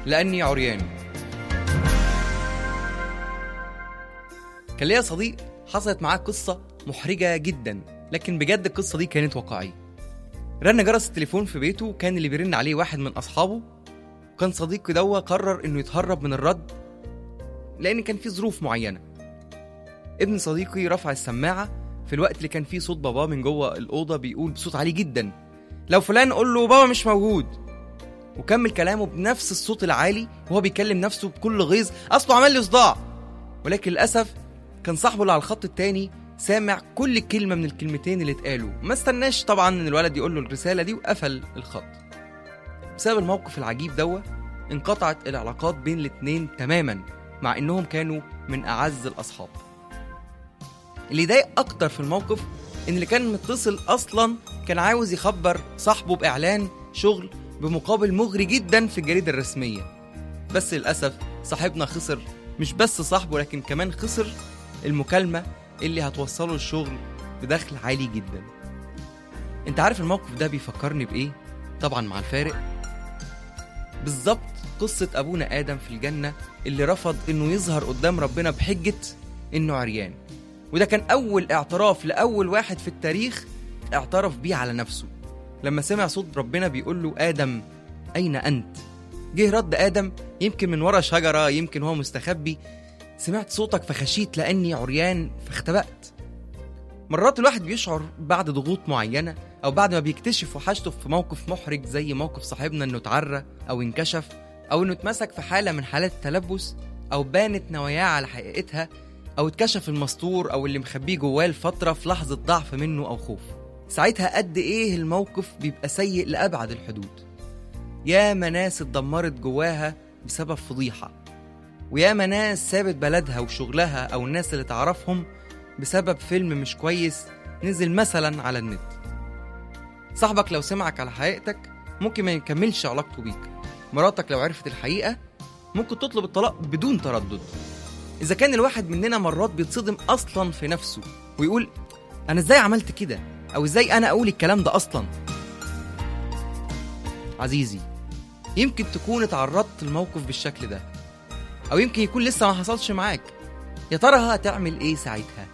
لأني عريان كان ليا صديق حصلت معاه قصة محرجة جدا لكن بجد القصة دي كانت واقعية رن جرس التليفون في بيته وكان اللي بيرن عليه واحد من أصحابه وكان صديقي دوا قرر إنه يتهرب من الرد لأن كان في ظروف معينة ابن صديقي رفع السماعة في الوقت اللي كان فيه صوت باباه من جوه الأوضة بيقول بصوت عالي جدا لو فلان قول له بابا مش موجود وكمل كلامه بنفس الصوت العالي وهو بيكلم نفسه بكل غيظ اصله عمل لي صداع ولكن للاسف كان صاحبه اللي على الخط التاني سامع كل كلمه من الكلمتين اللي اتقالوا ما استناش طبعا ان الولد يقول له الرساله دي وقفل الخط بسبب الموقف العجيب دوا انقطعت العلاقات بين الاتنين تماما مع انهم كانوا من اعز الاصحاب اللي يضايق اكتر في الموقف ان اللي كان متصل اصلا كان عاوز يخبر صاحبه باعلان شغل بمقابل مغري جدا في الجريده الرسميه بس للاسف صاحبنا خسر مش بس صاحبه لكن كمان خسر المكالمه اللي هتوصله الشغل بدخل عالي جدا انت عارف الموقف ده بيفكرني بايه طبعا مع الفارق بالظبط قصة أبونا آدم في الجنة اللي رفض إنه يظهر قدام ربنا بحجة إنه عريان وده كان أول اعتراف لأول واحد في التاريخ اعترف بيه على نفسه لما سمع صوت ربنا بيقول له آدم أين أنت؟ جه رد آدم يمكن من ورا شجرة يمكن هو مستخبي سمعت صوتك فخشيت لأني عريان فاختبأت مرات الواحد بيشعر بعد ضغوط معينة أو بعد ما بيكتشف وحشته في موقف محرج زي موقف صاحبنا إنه اتعرى أو انكشف أو إنه اتمسك في حالة من حالات التلبس أو بانت نواياه على حقيقتها أو اتكشف المستور أو اللي مخبيه جواه لفترة في لحظة ضعف منه أو خوف ساعتها قد إيه الموقف بيبقى سيء لأبعد الحدود ياما ناس اتدمرت جواها بسبب فضيحة وياما ناس سابت بلدها وشغلها أو الناس اللي تعرفهم بسبب فيلم مش كويس نزل مثلا على النت صاحبك لو سمعك على حقيقتك ممكن ما يكملش علاقته بيك مراتك لو عرفت الحقيقة ممكن تطلب الطلاق بدون تردد إذا كان الواحد مننا مرات بيتصدم أصلا في نفسه ويقول أنا إزاي عملت كده أو إزاي أنا أقول الكلام ده أصلا عزيزي يمكن تكون اتعرضت لموقف بالشكل ده أو يمكن يكون لسه ما حصلش معاك يا ترى هتعمل إيه ساعتها